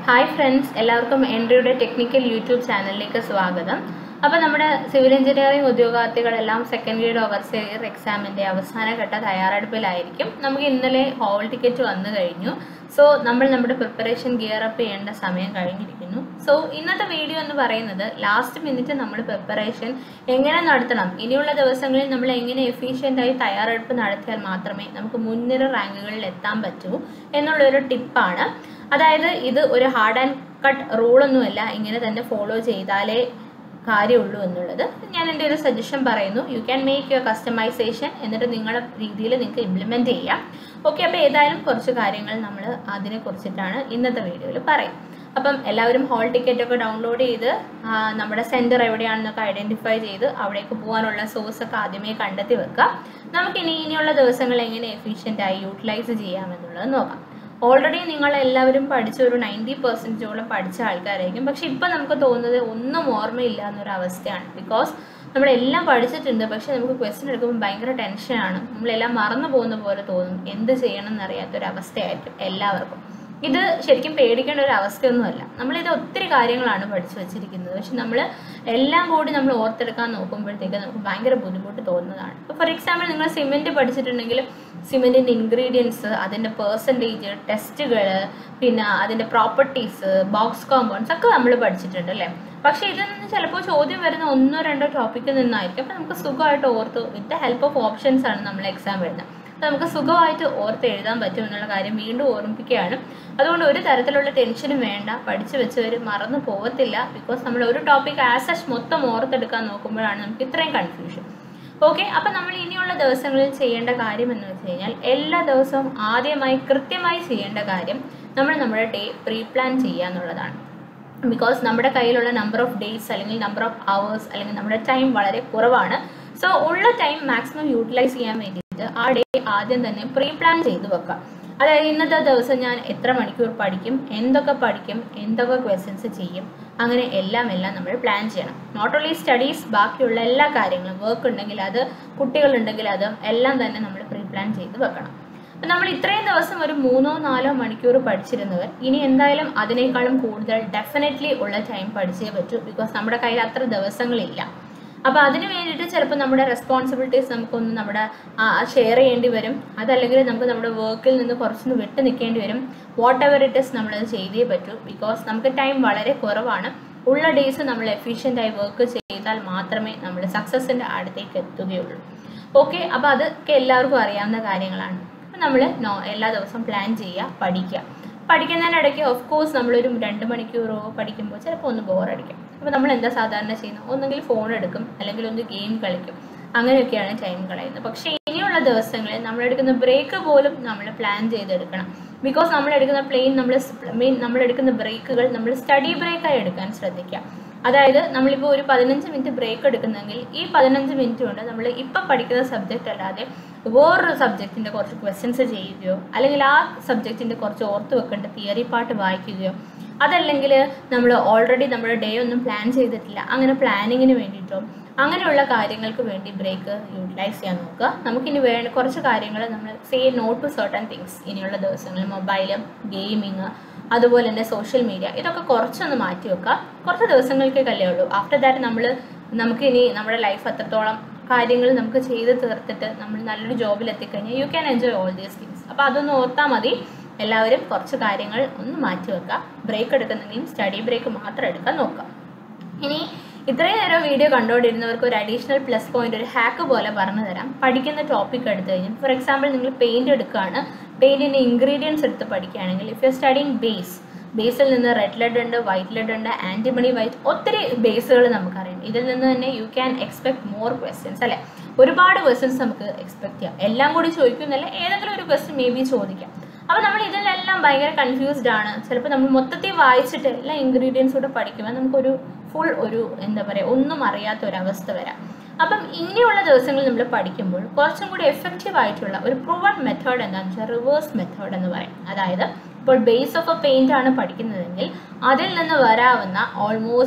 hi friends എല്ലാവർക്കും എൻട്രിയുടെ technical YouTube ചാനലിലേക്ക് സ്വാഗതം അപ്പോൾ നമ്മുടെ സിവിൽ എഞ്ചിനീയറിംഗ് ഉദ്യോഗാർത്ഥികളെല്ലാം സെക്കൻഡ് ഗ്രേഡ് ഓവർസിയർ എക്സാമിൻ്റെ അവസാനഘട്ട തയ്യാറെടുപ്പിലായിരിക്കും നമുക്ക് ഇന്നലെ ഹോൾ ടിക്കറ്റ് വന്നു കഴിഞ്ഞു സോ നമ്മൾ നമ്മുടെ പ്രിപ്പറേഷൻ ഗിയർ അപ്പ് ചെയ്യേണ്ട സമയം കഴിഞ്ഞിരിക്കുന്നു സോ ഇന്നത്തെ വീഡിയോ എന്ന് പറയുന്നത് ലാസ്റ്റ് മിനിറ്റ് നമ്മൾ പ്രിപ്പറേഷൻ എങ്ങനെ നടത്തണം ഇനിയുള്ള ദിവസങ്ങളിൽ നമ്മൾ എങ്ങനെ എഫീഷ്യൻ്റ് ആയി തയ്യാറെടുപ്പ് നടത്തിയാൽ മാത്രമേ നമുക്ക് മുൻനിര റാങ്കുകളിൽ എത്താൻ പറ്റൂ എന്നുള്ളൊരു ടിപ്പാണ് അതായത് ഇത് ഒരു ഹാർഡ് ആൻഡ് കട്ട് റൂളൊന്നുമല്ല ഇങ്ങനെ തന്നെ ഫോളോ ചെയ്താലേ കാര്യമുള്ളൂ എന്നുള്ളത് ഞാൻ എൻ്റെ ഒരു സജഷൻ പറയുന്നു you can make your customisation എന്നിട്ട് നിങ്ങളുടെ രീതിയിൽ നിങ്ങൾക്ക് ഇംപ്ലിമെൻറ്റ് ചെയ്യാം ഓക്കെ അപ്പോൾ ഏതായാലും കുറച്ച് കാര്യങ്ങൾ നമ്മൾ അതിനെ കുറിച്ചിട്ടാണ് ഇന്നത്തെ വീഡിയോയിൽ പറയും അപ്പം എല്ലാവരും ഹോൾ ടിക്കറ്റ് ഒക്കെ ഡൗൺലോഡ് ചെയ്ത് ആ, നമ്മുടെ സെൻറ്റർ എവിടെയാണെന്നൊക്കെ ഐഡൻറ്റിഫൈ ചെയ്ത് അവിടേക്ക് പോകാനുള്ള സോഴ്സ് ഒക്കെ ആദ്യമേ കണ്ടെത്തി വെക്കുക നമുക്കിനി ഇനിയുള്ള ദിവസങ്ങൾ എങ്ങനെ എഫിഷ്യൻ്റ് ആയി യൂട്ടിലൈസ് ചെയ്യാമെന്നുള്ളത് നോക്കാം ഓൾറെഡി നിങ്ങൾ എല്ലാവരും പഠിച്ച ഒരു നയൻറ്റി പെർസെൻറ്റോളം പഠിച്ച ആൾക്കാരായിരിക്കും പക്ഷെ ഇപ്പം നമുക്ക് തോന്നുന്നത് ഒന്നും ഓർമ്മയില്ല എന്നൊരു അവസ്ഥയാണ് ബിക്കോസ് നമ്മളെല്ലാം പഠിച്ചിട്ടുണ്ട് പക്ഷെ നമുക്ക് ക്വസ്റ്റ്യൻ എടുക്കുമ്പോൾ ഭയങ്കര ടെൻഷനാണ് നമ്മളെല്ലാം മറന്നു പോകുന്ന പോലെ തോന്നും എന്ത് ചെയ്യണം എന്നറിയാത്തൊരവസ്ഥയായിരിക്കും എല്ലാവർക്കും ഇത് ശരിക്കും പേടിക്കേണ്ട ഒരു അവസ്ഥയൊന്നുമല്ല നമ്മളിത് ഒത്തിരി കാര്യങ്ങളാണ് പഠിച്ചു വെച്ചിരിക്കുന്നത് പക്ഷെ നമ്മൾ എല്ലാം കൂടി നമ്മൾ ഓർത്തെടുക്കാൻ നോക്കുമ്പോഴത്തേക്ക് നമുക്ക് ഭയങ്കര ബുദ്ധിമുട്ട് തോന്നുന്നതാണ് ഇപ്പോൾ ഫോർ എക്സാമ്പിൾ നിങ്ങൾ സിമെൻറ്റ് പഠിച്ചിട്ടുണ്ടെങ്കിൽ സിമെൻറ്റിൻ്റെ ഇൻഗ്രീഡിയൻസ് അതിൻ്റെ പേഴ്സൻറ്റേജ് ടെസ്റ്റുകൾ പിന്നെ അതിൻ്റെ പ്രോപ്പർട്ടീസ് ബോക്സ് കോമ്പൗണ്ട്സ് ഒക്കെ നമ്മൾ പഠിച്ചിട്ടുണ്ട് അല്ലേ പക്ഷേ ഇതിൽ നിന്ന് ചിലപ്പോൾ ചോദ്യം വരുന്ന ഒന്നോ രണ്ടോ ടോപ്പിക്കിൽ നിന്നായിരിക്കും അപ്പോൾ നമുക്ക് സുഖമായിട്ട് ഓർത്ത് with the help of options ആണ് നമ്മൾ എക്സാം വരുന്നത് അപ്പോൾ നമുക്ക് സുഖമായിട്ട് ഓർത്ത് എഴുതാൻ പറ്റും എന്നുള്ള കാര്യം വീണ്ടും ഓർമ്മിപ്പിക്കുകയാണ് അതുകൊണ്ട് ഒരു തരത്തിലുള്ള ടെൻഷനും വേണ്ട പഠിച്ചു വെച്ചവർ മറന്നു പോകത്തില്ല ബിക്കോസ് നമ്മൾ ഒരു ടോപ്പിക് ആസ് സച്ച് മൊത്തം ഓർത്തെടുക്കാൻ നോക്കുമ്പോഴാണ് നമുക്ക് ഇത്രയും കൺഫ്യൂഷൻ ഓക്കെ അപ്പം നമ്മൾ ഇനിയുള്ള ദിവസങ്ങളിൽ ചെയ്യേണ്ട കാര്യം എന്ന് വെച്ച് കഴിഞ്ഞാൽ എല്ലാ ദിവസവും ആദ്യമായി കൃത്യമായി ചെയ്യേണ്ട കാര്യം നമ്മൾ നമ്മുടെ ഡേ പ്രീ പ്ലാൻ ചെയ്യുക എന്നുള്ളതാണ് ബിക്കോസ് നമ്മുടെ കയ്യിലുള്ള നമ്പർ ഓഫ് ഡേയ്സ് അല്ലെങ്കിൽ നമ്പർ ഓഫ് അവേഴ്സ് അല്ലെങ്കിൽ നമ്മുടെ ടൈം വളരെ കുറവാണ് സോ ഉള്ള ടൈം മാക്സിമം യൂട്ടിലൈസ് ചെയ്യാൻ വേണ്ടിയിട്ട് ആ ഡേ ആദ്യം തന്നെ പ്രീ പ്ലാൻ ചെയ്ത് വെക്കാം അതായത് ഇന്നത്തെ ദിവസം ഞാൻ എത്ര മണിക്കൂർ പഠിക്കും എന്തൊക്കെ പഠിക്കും എന്തൊക്കെ ക്വസ്റ്റ്യൻസ് ചെയ്യും അങ്ങനെ എല്ലാം എല്ലാം നമ്മൾ പ്ലാൻ ചെയ്യണം നോട്ട് ഓൺലി സ്റ്റഡീസ് ബാക്കിയുള്ള എല്ലാ കാര്യങ്ങളും വർക്ക് ഉണ്ടെങ്കിൽ അത് കുട്ടികളുണ്ടെങ്കിൽ അത് എല്ലാം തന്നെ നമ്മൾ പ്രീ പ്ലാൻ ചെയ്ത് വെക്കണം അപ്പം നമ്മൾ ഇത്രയും ദിവസം ഒരു മൂന്നോ നാലോ മണിക്കൂർ പഠിച്ചിരുന്നവർ ഇനി എന്തായാലും അതിനേക്കാളും കൂടുതൽ ഡെഫിനറ്റ്ലി ഉള്ള ടൈം പഠിച്ചേ പറ്റൂ ബിക്കോസ് നമ്മുടെ കയ്യിൽ അത്ര ദിവസങ്ങളില്ല അപ്പോൾ അതിന് വേണ്ടിയിട്ട് ചിലപ്പോൾ നമ്മുടെ റെസ്പോൺസിബിലിറ്റീസ് നമുക്കൊന്ന് നമ്മുടെ ഷെയർ ചെയ്യേണ്ടി വരും അതല്ലെങ്കിൽ നമുക്ക് നമ്മുടെ വർക്കിൽ നിന്ന് കുറച്ചൊന്ന് വിട്ട് നിൽക്കേണ്ടി വരും വാട്ട് എവർ ഇറ്റ് ഇസ് നമ്മളത് ചെയ്തേ പറ്റൂ ബിക്കോസ് നമുക്ക് ടൈം വളരെ കുറവാണ് ഉള്ള ഡേയ്സ് നമ്മൾ എഫിഷ്യൻ്റ് ആയി വർക്ക് ചെയ്താൽ മാത്രമേ നമ്മൾ സക്സസിൻ്റെ അടുത്തേക്ക് എത്തുകയുള്ളൂ ഓക്കെ അപ്പോൾ അതൊക്കെ എല്ലാവർക്കും അറിയാവുന്ന കാര്യങ്ങളാണ് അപ്പോൾ നമ്മൾ നോ എല്ലാ ദിവസവും പ്ലാൻ ചെയ്യുക പഠിക്കുക പഠിക്കുന്നതിനിടയ്ക്ക് ഓഫ് കോഴ്സ് നമ്മളൊരു രണ്ട് മണിക്കൂറോ പഠിക്കുമ്പോൾ ചിലപ്പോൾ ഒന്ന് ബോറടിക്കും അപ്പോൾ നമ്മൾ എന്താ സാധാരണ ചെയ്യുന്നത് ഒന്നെങ്കിൽ ഫോൺ എടുക്കും അല്ലെങ്കിൽ ഒന്ന് ഗെയിം കളിക്കും അങ്ങനെയൊക്കെയാണ് ടൈം കളയുന്നത് പക്ഷേ ഇനിയുള്ള ദിവസങ്ങളിൽ നമ്മൾ എടുക്കുന്ന ബ്രേക്ക് പോലും നമ്മൾ പ്ലാൻ ചെയ്തെടുക്കണം ബിക്കോസ് നമ്മൾ എടുക്കുന്ന പ്ലെയിൻ നമ്മൾ മീൻ നമ്മൾ എടുക്കുന്ന ബ്രേക്കുകൾ നമ്മൾ സ്റ്റഡി ബ്രേക്കായി എടുക്കാൻ ശ്രദ്ധിക്കുക അതായത് നമ്മളിപ്പോൾ ഒരു പതിനഞ്ച് മിനിറ്റ് ബ്രേക്ക് എടുക്കുന്നെങ്കിൽ ഈ പതിനഞ്ച് മിനിറ്റ് കൊണ്ട് നമ്മൾ ഇപ്പം പഠിക്കുന്ന സബ്ജക്റ്റ് അല്ലാതെ വേറൊരു സബ്ജക്റ്റിൻ്റെ കുറച്ച് ക്വസ്റ്റ്യൻസ് ചെയ്യുകയോ അല്ലെങ്കിൽ ആ സബ്ജക്റ്റിൻ്റെ കുറച്ച് ഓർത്ത് വെക്കേണ്ട തിയറി പാട്ട് വായിക്കുകയോ അതല്ലെങ്കിൽ നമ്മൾ ഓൾറെഡി നമ്മുടെ ഡേ ഒന്നും പ്ലാൻ ചെയ്തിട്ടില്ല അങ്ങനെ പ്ലാനിങ്ങിന് വേണ്ടിയിട്ടോ അങ്ങനെയുള്ള കാര്യങ്ങൾക്ക് വേണ്ടി ബ്രേക്ക് യൂട്ടിലൈസ് ചെയ്യാൻ നോക്കുക നമുക്കിനി വേണ്ട കുറച്ച് കാര്യങ്ങൾ നമ്മൾ say not to certain things ഇനിയുള്ള ദിവസങ്ങളിൽ മൊബൈലും ഗെയിമിങ് അതുപോലെ തന്നെ സോഷ്യൽ മീഡിയ ഇതൊക്കെ കുറച്ചൊന്ന് മാറ്റി വെക്കുക കുറച്ച് ദിവസങ്ങൾക്കേക്കല്ലേ ഉള്ളൂ ആഫ്റ്റർ ദാറ്റ് നമ്മൾ നമുക്കിനി നമ്മുടെ ലൈഫ് അത്രത്തോളം കാര്യങ്ങൾ നമുക്ക് ചെയ്ത് തീർത്തിട്ട് നമ്മൾ നല്ലൊരു ജോബിൽ എത്തിക്കഴിഞ്ഞാൽ you can enjoy all these things അപ്പോൾ അതൊന്ന് ഓർത്താൽ മതി എല്ലാവരും കുറച്ച് കാര്യങ്ങൾ ഒന്ന് മാറ്റി വെക്കുക ബ്രേക്ക് എടുക്കുന്നെങ്കിലും സ്റ്റഡി ബ്രേക്ക് മാത്രം എടുക്കാൻ നോക്കുക ഇനി ഇത്രയും നേരം വീഡിയോ കണ്ടുകൊണ്ടിരുന്നവർക്ക് ഒരു അഡീഷണൽ പ്ലസ് പോയിന്റ് ഒരു ഹാക്ക് പോലെ പറഞ്ഞു തരാം പഠിക്കുന്ന ടോപ്പിക് എടുത്തു കഴിഞ്ഞാൽ ഫോർ എക്സാമ്പിൾ നിങ്ങൾ പെയിന്റ് എടുക്കുകയാണ് പെയിന്റിന്റെ ഇൻഗ്രീഡിയൻസ് എടുത്ത് പഠിക്കുകയാണെങ്കിൽ ഇഫ് യു സ്റ്റഡിങ് ബേസ് ബേസിൽ നിന്ന് റെഡ് ലെഡ് ഉണ്ട് വൈറ്റ് ലെഡ് ഉണ്ട് ആന്റിമണി വൈറ്റ് ഒത്തിരി ബേസുകൾ നമുക്കറിയാം ഇതിൽ നിന്ന് തന്നെ you can expect more questions അല്ലേ ഒരുപാട് ക്വസ്റ്റ്യൻസ് നമുക്ക് എക്സ്പെക്ട് ചെയ്യാം എല്ലാം കൂടി ചോദിക്കുന്നില്ല ഏതെങ്കിലും ഒരു ക്വസ്റ്റ്യൻ മേ ബി ചോദിക്കാം അപ്പോൾ നമ്മൾ ഇതിലെല്ലാം ഭയങ്കര കൺഫ്യൂസ്ഡ് ആണ് ചിലപ്പോൾ നമ്മൾ മൊത്തത്തിൽ വായിച്ചിട്ട് എല്ലാ ഇൻഗ്രീഡിയൻസ് കൂടെ പഠിക്കുമ്പോൾ നമുക്കൊരു ഫുൾ ഒരു എന്താ പറയുക ഒന്നും അറിയാത്ത ഒരു അവസ്ഥ വരാം അപ്പം ഇനിയുള്ള ദിവസങ്ങളിൽ നമ്മൾ പഠിക്കുമ്പോൾ കുറച്ചും കൂടി എഫക്റ്റീവ് ആയിട്ടുള്ള ഒരു പ്രൂവൺ മെത്തേഡ് എന്താണെന്ന് വെച്ചാൽ റിവേഴ്സ് മെത്തേഡ് എന്ന് പറയും അതായത് ഇപ്പോൾ ബേസ് ഓഫ് എ പെയിന്റ് ആണ് പഠിക്കുന്നതെങ്കിൽ അതിൽ നിന്ന് വരാവുന്ന ഓൾമോസ്റ്റ്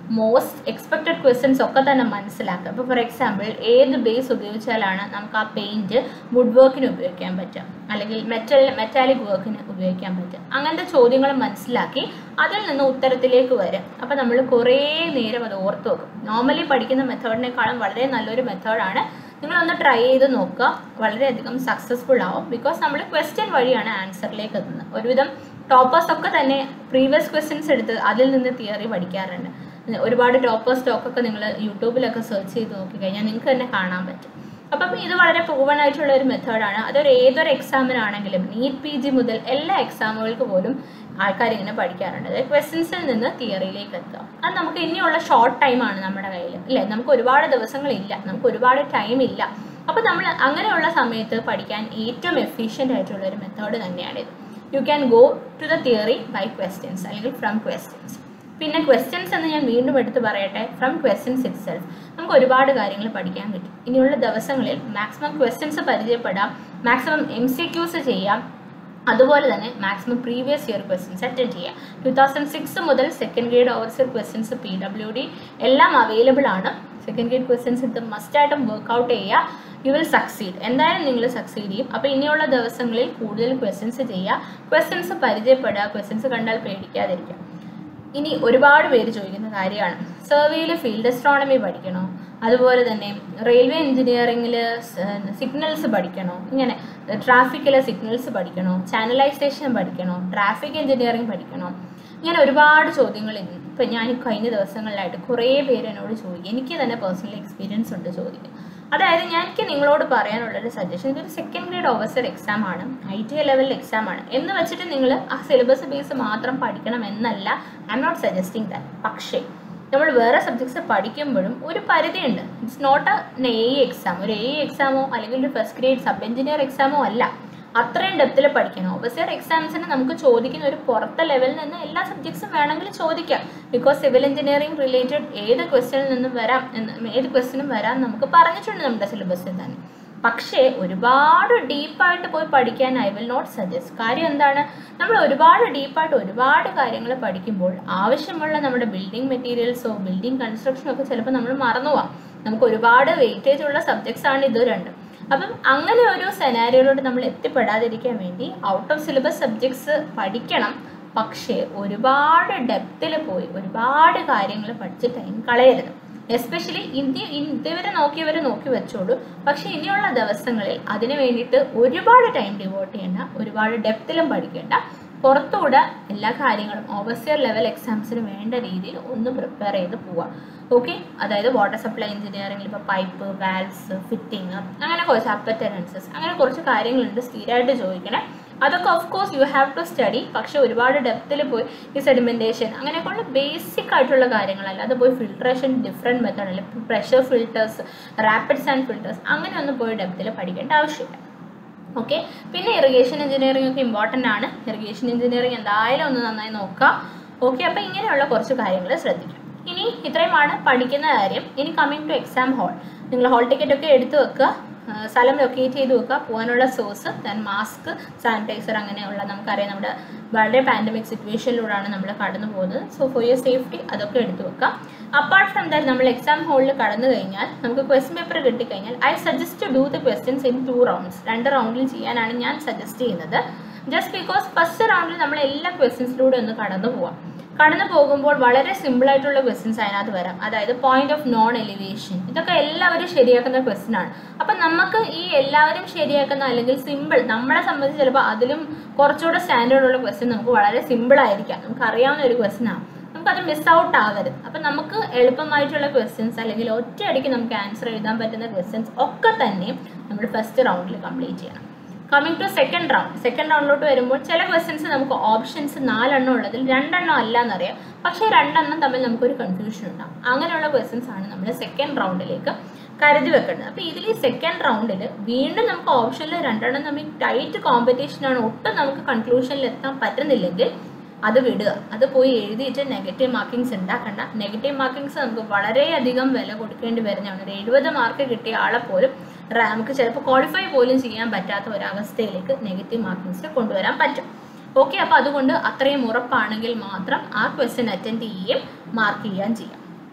മോസ്റ്റ് എക്സ്പെക്റ്റഡ് ക്വസ്റ്റ്യൻസ് ഒക്കെ തന്നെ മനസ്സിലാക്കുക ഇപ്പോൾ ഫോർ എക്സാമ്പിൾ ഏത് ബേസ് ഉപയോഗിച്ചാലാണ് നമുക്ക് ആ പെയിൻറ്റ് വുഡ് വർക്കിന് ഉപയോഗിക്കാൻ പറ്റുക അല്ലെങ്കിൽ മെറ്റൽ മെറ്റാലിക് വർക്കിന് ഉപയോഗിക്കാൻ പറ്റുക അങ്ങനത്തെ ചോദ്യങ്ങൾ മനസ്സിലാക്കി അതിൽ നിന്ന് ഉത്തരത്തിലേക്ക് വരും അപ്പോൾ നമ്മൾ കുറേ നേരം അത് ഓർത്ത് വെക്കും നോർമലി പഠിക്കുന്ന മെത്തേഡിനേക്കാളും വളരെ നല്ലൊരു മെത്തേഡാണ് നിങ്ങളൊന്ന് ട്രൈ ചെയ്ത് നോക്കുക വളരെയധികം സക്സസ്ഫുൾ ആവും ബിക്കോസ് നമ്മൾ ക്വസ്റ്റ്യൻ വഴിയാണ് ആൻസറിലേക്ക് എത്തുന്നത് ഒരുവിധം ടോപ്പേഴ്സ് ഒക്കെ തന്നെ പ്രീവിയസ് ക്വസ്റ്റ്യൻസ് എടുത്ത് അതിൽ നിന്ന് തിയറി പഠിക്കാറുണ്ട് ഒരുപാട് ടോപ്പേഴ്സ് സ്റ്റോക്കൊക്കെ നിങ്ങൾ യൂട്യൂബിലൊക്കെ സെർച്ച് ചെയ്ത് നോക്കിക്കഴിഞ്ഞാൽ നിങ്ങൾക്ക് തന്നെ കാണാൻ പറ്റും അപ്പം ഇത് വളരെ പ്രൂവൺ ആയിട്ടുള്ള ഒരു മെത്തേഡാണ് അതൊരു ഏതൊരു എക്സാമിനാണെങ്കിലും നീറ്റ് പി ജി മുതൽ എല്ലാ എക്സാമുകൾക്ക് പോലും ആൾക്കാർ ഇങ്ങനെ പഠിക്കാറുണ്ട് അതായത് ക്വസ്റ്റ്യൻസിൽ നിന്ന് തിയറിയിലേക്ക് എത്തുക അത് നമുക്ക് ഇനിയുള്ള ഷോർട്ട് ടൈമാണ് നമ്മുടെ കയ്യിൽ അല്ലേ നമുക്ക് ഒരുപാട് ദിവസങ്ങളില്ല നമുക്ക് ഒരുപാട് ടൈം ഇല്ല അപ്പോൾ നമ്മൾ അങ്ങനെയുള്ള സമയത്ത് പഠിക്കാൻ ഏറ്റവും എഫിഷ്യൻ്റ് ആയിട്ടുള്ള ഒരു മെത്തേഡ് തന്നെയാണിത് you can go to the theory by questions അല്ലെങ്കിൽ ഫ്രം ക്വസ്റ്റ്യൻസ് പിന്നെ ക്വസ്റ്റ്യൻസ് എന്ന് ഞാൻ വീണ്ടും എടുത്ത് പറയട്ടെ ഫ്രം ക്വസ്റ്റ്യൻസ് ഇറ്റ് സെൽഫ് നമുക്ക് ഒരുപാട് കാര്യങ്ങൾ പഠിക്കാൻ പറ്റും ഇനിയുള്ള ദിവസങ്ങളിൽ മാക്സിമം ക്വസ്റ്റ്യൻസ് പരിചയപ്പെടാം മാക്സിമം എം സി ക്യൂസ് ചെയ്യാം അതുപോലെ തന്നെ maximum previous year questions attend ചെയ്യാം ടു തൗസൻഡ് സിക്സ് മുതൽ second grade overseer questions P W D എല്ലാം അവൈലബിൾ ആണ് സെക്കൻഡ് ഗ്രേഡ് ക്വസ്റ്റ്യൻസ് ഇത് മസ്റ്റായിട്ടും വർക്ക്ഔട്ട് ചെയ്യുക യു വിൽ സക്സീഡ് എന്തായാലും നിങ്ങൾ സക്സീഡ് ചെയ്യും അപ്പോൾ ഇനിയുള്ള ദിവസങ്ങളിൽ കൂടുതൽ ക്വസ്റ്റ്യൻസ് ചെയ്യുക ക്വസ്റ്റ്യൻസ് പരിചയപ്പെടുക ക്വസ്റ്റ്യൻസ് കണ്ടാൽ പേടിക്കാതിരിക്കുക ഇനി ഒരുപാട് പേര് ചോദിക്കുന്ന കാര്യമാണ് സർവേയിൽ ഫീൽഡ് അസ്ട്രോണമി പഠിക്കണോ അതുപോലെ തന്നെ റെയിൽവേ എഞ്ചിനീയറിംഗിൽ സിഗ്നൽസ് പഠിക്കണോ ഇങ്ങനെ ട്രാഫിക്കിലെ സിഗ്നൽസ് പഠിക്കണോ ചാനലൈസേഷൻ പഠിക്കണോ ട്രാഫിക് എഞ്ചിനീയറിംഗ് പഠിക്കണോ ഇങ്ങനെ ഒരുപാട് ചോദ്യങ്ങൾ ഇപ്പം ഞാൻ കഴിഞ്ഞ ദിവസങ്ങളിലായിട്ട് കുറേ പേര് എന്നോട് ചോദിക്കും എനിക്ക് തന്നെ പേഴ്സണൽ എക്സ്പീരിയൻസ് ഉണ്ട് ചോദിക്കും അതായത് ഞാൻ എനിക്ക് നിങ്ങളോട് പറയാനുള്ളൊരു സജഷൻ ഇതൊരു സെക്കൻഡ് ഗ്രേഡ് ഓഫീസർ എക്സാം ആണ് ഐ ടി ലെവൽ എക്സാം ആണ് എന്ന് വെച്ചിട്ട് നിങ്ങൾ ആ സിലബസ് ബേസ് മാത്രം പഠിക്കണം എന്നല്ല I'm not suggesting that പക്ഷേ നമ്മൾ വേറെ സബ്ജക്ട്സ് പഠിക്കുമ്പോഴും ഒരു പരിധിയുണ്ട് it's not a a exam ഒരു എ എക്സാമോ അല്ലെങ്കിൽ ഒരു ഫസ്റ്റ് ഗ്രേഡ് സബ് എഞ്ചിനീയർ എക്സാമോ അല്ല അത്രയും ഡെപ്തിൽ പഠിക്കണം ഓബസിയർ എക്സാംസിന് നമുക്ക് ചോദിക്കുന്ന ഒരു പുറത്തെ ലെവലിൽ നിന്ന് എല്ലാ സബ്ജക്ട്സും വേണമെങ്കിൽ ചോദിക്കാം ബിക്കോസ് സിവിൽ എഞ്ചിനീയറിംഗ് റിലേറ്റഡ് ഏത് ക്വസ്റ്റ്യനിൽ നിന്നും വരാം എന്ന് ഏത് ക്വസ്റ്റ്യനും വരാം നമുക്ക് പറഞ്ഞിട്ടുണ്ട് നമ്മുടെ സിലബസിൽ തന്നെ പക്ഷേ ഒരുപാട് ഡീപ്പായിട്ട് പോയി പഠിക്കാൻ ഐ വിൽ നോട്ട് സജസ്റ്റ് കാര്യം എന്താണ് നമ്മൾ ഒരുപാട് ഡീപ്പായിട്ട് ഒരുപാട് കാര്യങ്ങൾ പഠിക്കുമ്പോൾ ആവശ്യമുള്ള നമ്മുടെ ബിൽഡിംഗ് മെറ്റീരിയൽസോ ബിൽഡിംഗ് കൺസ്ട്രക്ഷനോ ഒക്കെ ചിലപ്പോൾ നമ്മൾ മറന്നു പോവാം നമുക്ക് ഒരുപാട് വെയിറ്റേജ് ഉള്ള സബ്ജക്ട്സ് ആണ് ഇത് രണ്ടും അപ്പം അങ്ങനെ ഒരു സെനാരിയോയിലോട്ട് നമ്മൾ എത്തിപ്പെടാതിരിക്കാൻ വേണ്ടി ഔട്ട് ഓഫ് സിലബസ് സബ്ജക്ട്സ് പഠിക്കണം പക്ഷേ ഒരുപാട് ഡെപ്തിൽ പോയി ഒരുപാട് കാര്യങ്ങൾ പഠിച്ച് ടൈം കളയരുത് എസ്പെഷ്യലി ഇന്ത്യ ഇതുവരെ നോക്കിയവർ നോക്കി വെച്ചോളൂ പക്ഷേ ഇനിയുള്ള ദിവസങ്ങളിൽ അതിന് വേണ്ടിയിട്ട് ഒരുപാട് ടൈം ഡിവോട്ട് ചെയ്യേണ്ട ഒരുപാട് ഡെപ്തിലും പഠിക്കേണ്ട പുറത്തുകൂടെ എല്ലാ കാര്യങ്ങളും ഓവർസിയർ ലെവൽ എക്സാംസിന് വേണ്ട രീതിയിൽ ഒന്ന് പ്രിപ്പയർ ചെയ്ത് പോവാം ഓക്കെ അതായത് വാട്ടർ സപ്ലൈ എഞ്ചിനീയറിംഗിൽ ഇപ്പോൾ പൈപ്പ് വാൽവ്സ് ഫിറ്റിംഗ് അങ്ങനെ കുറച്ച് അപ്പറ്ററൻസസ് അങ്ങനെ കുറച്ച് കാര്യങ്ങളുണ്ട് സ്ഥിരമായിട്ട് ചോദിക്കണേ അതൊക്കെ of course you have to study പക്ഷേ ഒരുപാട് ഡെപ്തിൽ പോയി ഈ സെഡിമെൻറ്റേഷൻ അങ്ങനെയൊക്കെയുള്ള ബേസിക് ആയിട്ടുള്ള കാര്യങ്ങളല്ല അത് പോയി ഫിൽട്രേഷൻ ഡിഫറെൻറ്റ് മെത്തേഡ് അല്ല pressure filters rapid sand filters അങ്ങനെയൊന്നും പോയി ഡെപ്തിൽ പഠിക്കേണ്ട ആവശ്യമില്ല ഓക്കെ പിന്നെ ഇറിഗേഷൻ എഞ്ചിനീയറിംഗ് ഒക്കെ ഇമ്പോർട്ടൻ്റ് ആണ് ഇറിഗേഷൻ എഞ്ചിനീയറിംഗ് എന്തായാലും ഒന്ന് നന്നായി നോക്കുക ഓക്കെ അപ്പോൾ ഇങ്ങനെയുള്ള കുറച്ച് കാര്യങ്ങൾ ശ്രദ്ധിക്കാം ഇനി ഇത്രയുമാണ് പഠിക്കുന്ന കാര്യം ഇനി കമ്മിങ് ടു എക്സാം ഹാൾ നിങ്ങൾ ഹാൾ ടിക്കറ്റ് ഒക്കെ എടുത്തു വെക്കുക സ്ഥലം ലൊക്കേറ്റ് ചെയ്ത് വെക്കുക പോകാനുള്ള സോഴ്സ് ദെൻ മാസ്ക് സാനിറ്റൈസർ അങ്ങനെയുള്ള നമുക്കറിയാം നമ്മുടെ വളരെ പാൻഡമിക് സിറ്റുവേഷനിലൂടെയാണ് നമ്മൾ കടന്നു പോകുന്നത് സോ ഫോർ യുവർ സേഫ്റ്റി അതൊക്കെ എടുത്തു വെക്കുക അപ്പാർട്ട് ഫ്രം ദാറ്റ് നമ്മൾ എക്സാം ഹോളിൽ കടന്നു കഴിഞ്ഞാൽ നമുക്ക് ക്വസ്റ്റ്യൻ പേപ്പർ കിട്ടിക്കഴിഞ്ഞാൽ I suggest to do the questions in two rounds രണ്ട് റൗണ്ടിൽ ചെയ്യാനാണ് ഞാൻ സജസ്റ്റ് ചെയ്യുന്നത് ജസ്റ്റ് ബിക്കോസ് ഫസ്റ്റ് റൗണ്ടിൽ നമ്മൾ എല്ലാ ക്വസ്റ്റ്യൻസിലൂടെ ഒന്ന് കടന്നു പോവാം കടന്നു പോകുമ്പോൾ വളരെ സിമ്പിൾ ആയിട്ടുള്ള ക്വസ്റ്റ്യൻസ് അതിനകത്ത് വരാം അതായത് പോയിന്റ് ഓഫ് നോൺ എലിവേഷൻ ഇതൊക്കെ എല്ലാവരും ശരിയാക്കുന്ന ക്വസ്റ്റ്യൻ ആണ് അപ്പം നമുക്ക് ഈ എല്ലാവരും ശരിയാക്കുന്ന അല്ലെങ്കിൽ സിമ്പിൾ നമ്മളെ സംബന്ധിച്ച് ചിലപ്പോൾ അതിലും കുറച്ചുകൂടെ സ്റ്റാൻഡേർഡ് ഉള്ള ക്വസ്റ്റ്യൻ നമുക്ക് വളരെ സിമ്പിൾ ആയിരിക്കാം നമുക്ക് അറിയാവുന്ന ഒരു ക്വസ്റ്റ്യൻ ആണ് നമുക്കത് മിസ് ഔട്ട് ആവരുത് അപ്പം നമുക്ക് എളുപ്പമായിട്ടുള്ള ക്വസ്റ്റ്യൻസ് അല്ലെങ്കിൽ ഒറ്റയടിക്ക് നമുക്ക് ആൻസർ എഴുതാൻ പറ്റുന്ന ക്വസ്റ്റ്യൻസ് ഒക്കെ തന്നെ നമ്മൾ ഫസ്റ്റ് റൗണ്ടിൽ കംപ്ലീറ്റ് ചെയ്യണം coming to second round second റൗണ്ടിലോട്ട് വരുമ്പോൾ ചില ക്വസ്റ്റ്യൻസ് നമുക്ക് ഓപ്ഷൻസ് നാലെണ്ണം ഉള്ളതിൽ രണ്ടെണ്ണം അല്ല എന്നറിയാം പക്ഷേ രണ്ടെണ്ണം തമ്മിൽ നമുക്കൊരു കൺഫ്യൂഷൻ ഉണ്ടാവും അങ്ങനെയുള്ള ക്വസ്റ്റ്യൻസ് ആണ് നമ്മൾ സെക്കൻഡ് റൗണ്ടിലേക്ക് കരുതി വെക്കേണ്ടത് അപ്പോൾ ഇതിൽ ഈ സെക്കൻഡ് റൗണ്ടിൽ വീണ്ടും നമുക്ക് ഓപ്ഷനിൽ രണ്ടെണ്ണം തമ്മിൽ ടൈറ്റ് കോമ്പറ്റീഷനാണ് ഒട്ടും നമുക്ക് കൺക്ലൂഷനിൽ എത്താൻ പറ്റുന്നില്ലെങ്കിൽ അത് വിടുക അത് പോയി എഴുതിയിട്ട് നെഗറ്റീവ് മാർക്കിങ്സ് ഉണ്ടാക്കണ്ട നെഗറ്റീവ് മാർക്കിങ്സ് നമുക്ക് വളരെയധികം വില കൊടുക്കേണ്ടി വരുന്നതാണ് ഒരു എഴുപത് മാർക്ക് കിട്ടിയ ആളെ പോലും നമുക്ക് ചിലപ്പോൾ ക്വാളിഫൈ പോലും ചെയ്യാൻ പറ്റാത്ത ഒരവസ്ഥയിലേക്ക് നെഗറ്റീവ് മാർക്കിങ്സ് കൊണ്ടുവരാൻ പറ്റും ഓക്കെ അപ്പോൾ അതുകൊണ്ട് അത്രയും ഉറപ്പാണെങ്കിൽ മാത്രം ആ ക്വസ്റ്റ്യൻ അറ്റൻഡ് ചെയ്യുകയും മാർക്ക് ചെയ്യുകയും ചെയ്യാം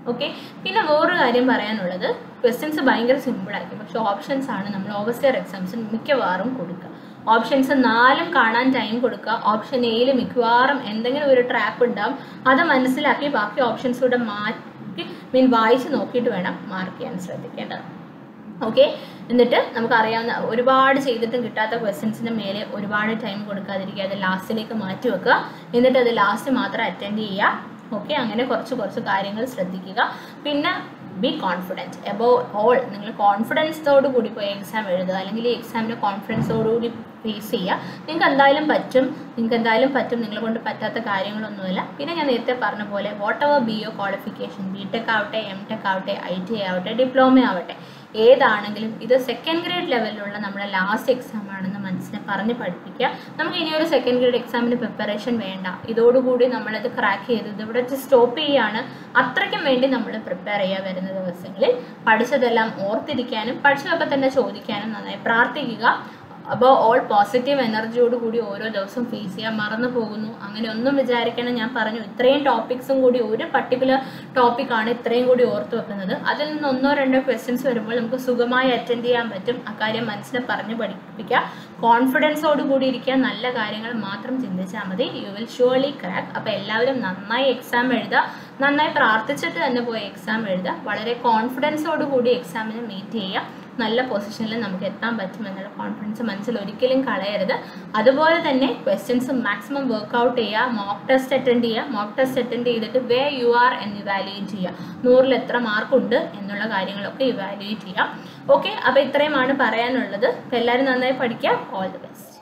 ഓക്കെ പിന്നെ വേറൊരു കാര്യം പറയാനുള്ളത് ക്വസ്റ്റ്യൻസ് ഭയങ്കര സിമ്പിൾ ആയിരിക്കും പക്ഷെ ഓപ്ഷൻസ് ആണ് നമ്മൾ ഓവർസിയർ എക്സാംസിന് മിക്കവാറും കൊടുക്കുക ഓപ്ഷൻസ് നാലും കാണാൻ ടൈം കൊടുക്കുക ഓപ്ഷൻ എയിൽ മിക്കവാറും എന്തെങ്കിലും ഒരു ട്രാപ്പ് ഉണ്ടാവും അത് മനസ്സിലാക്കി ബാക്കി ഓപ്ഷൻസ് കൂടെ മാറ്റി മീൻ വായിച്ച് നോക്കിയിട്ട് വേണം മാർക്ക് ചെയ്യാൻ ശ്രദ്ധിക്കേണ്ടത് ഓക്കെ എന്നിട്ട് നമുക്കറിയാവുന്ന ഒരുപാട് ചെയ്തിട്ടും കിട്ടാത്ത ക്വസ്റ്റ്യൻസിന് മേലെ ഒരുപാട് ടൈം കൊടുക്കാതിരിക്കുക അത് ലാസ്റ്റിലേക്ക് മാറ്റി വെക്കുക എന്നിട്ട് അത് ലാസ്റ്റ് മാത്രം അറ്റൻഡ് ചെയ്യുക ഓക്കെ അങ്ങനെ കുറച്ച് കുറച്ച് കാര്യങ്ങൾ ശ്രദ്ധിക്കുക പിന്നെ ബി കോൺഫിഡൻറ്റ് എബോവ് ഓൾ നിങ്ങൾ കോൺഫിഡൻസോട് കൂടി പോയി എക്സാം എഴുതുക അല്ലെങ്കിൽ ഈ എക്സാമിന് കോൺഫിഡൻസോടുകൂടി ഫേസ് ചെയ്യുക നിങ്ങൾക്ക് എന്തായാലും പറ്റും നിങ്ങൾക്ക് എന്തായാലും പറ്റും നിങ്ങളെ കൊണ്ട് പറ്റാത്ത കാര്യങ്ങളൊന്നുമില്ല പിന്നെ ഞാൻ നേരത്തെ പറഞ്ഞ പോലെ whatever be your qualification B tech ആവട്ടെ എം ടെക് ആവട്ടെ ഐ ടി ആവട്ടെ ഡിപ്ലോമ ആവട്ടെ ഏതാണെങ്കിലും ഇത് സെക്കൻഡ് ഗ്രേഡ് ലെവലിലുള്ള നമ്മുടെ ലാസ്റ്റ് എക്സാം ആണെന്ന് മനസ്സിനെ പറഞ്ഞ് പഠിപ്പിക്കുക നമുക്ക് ഇനി ഒരു സെക്കൻഡ് ഗ്രേഡ് എക്സാമിന് പ്രിപ്പറേഷൻ വേണ്ട ഇതോടുകൂടി നമ്മളത് ക്രാക്ക് ചെയ്തത് ഇവിടെ സ്റ്റോപ്പ് ചെയ്യുകയാണ് അത്രയ്ക്കും വേണ്ടി നമ്മൾ പ്രിപ്പയർ ചെയ്യുക വരുന്ന ദിവസങ്ങളിൽ പഠിച്ചതെല്ലാം ഓർത്തിരിക്കാനും പഠിച്ചതൊക്കെ തന്നെ ചോദിക്കാനും നന്നായി പ്രാർത്ഥിക്കുക അപ്പോൾ ഓൾ പോസിറ്റീവ് എനർജിയോട് കൂടി ഓരോ ദിവസവും ഫേസ് ചെയ്യാൻ മറന്നു പോകുന്നു അങ്ങനെ ഒന്നും വിചാരിക്കണം ഞാൻ പറഞ്ഞു ഇത്രയും ടോപ്പിക്സും കൂടി ഒരു പർട്ടിക്കുലർ ടോപ്പിക്കാണ് ഇത്രയും കൂടി ഓർത്ത് വെക്കുന്നത് അതിൽ നിന്ന് ഒന്നോ രണ്ടോ ക്വസ്റ്റ്യൻസ് വരുമ്പോൾ നമുക്ക് സുഖമായി അറ്റൻഡ് ചെയ്യാൻ പറ്റും അക്കാര്യം മനസ്സിനെ പറഞ്ഞ് പഠിപ്പിക്കുക കോൺഫിഡൻസോട് കൂടി ഇരിക്കുക നല്ല കാര്യങ്ങൾ മാത്രം ചിന്തിച്ചാൽ മതി യു വിൽ ഷുവർലി ക്രാക്ക് അപ്പോൾ എല്ലാവരും നന്നായി എക്സാം എഴുതുക നന്നായി പ്രാർത്ഥിച്ചിട്ട് തന്നെ പോയി എക്സാം എഴുതുക വളരെ കോൺഫിഡൻസോട് കൂടി എക്സാമിനെ മീറ്റ് ചെയ്യുക നല്ല പൊസിഷനിൽ നമുക്ക് എത്താൻ പറ്റുമെന്നുള്ള കോൺഫിഡൻസ് മനസ്സിൽ ഒരിക്കലും കളയരുത് അതുപോലെ തന്നെ ക്വസ്റ്റ്യൻസ് മാക്സിമം വർക്ക്ഔട്ട് ചെയ്യുക മോക്ക് ടെസ്റ്റ് അറ്റൻഡ് ചെയ്യുക മോക്ക് ടെസ്റ്റ് അറ്റൻഡ് ചെയ്തിട്ട് വേ യു ആർ എന്ന് ഇവാലുവേറ്റ് ചെയ്യുക നൂറിൽ എത്ര മാർക്കുണ്ട് എന്നുള്ള കാര്യങ്ങളൊക്കെ ഇവാലുവേറ്റ് ചെയ്യുക ഓക്കെ അപ്പോൾ ഇത്രയുമാണ് പറയാനുള്ളത് അപ്പോൾ എല്ലാവരും നന്നായി പഠിക്കുക ഓൾ ദി ബെസ്റ്റ്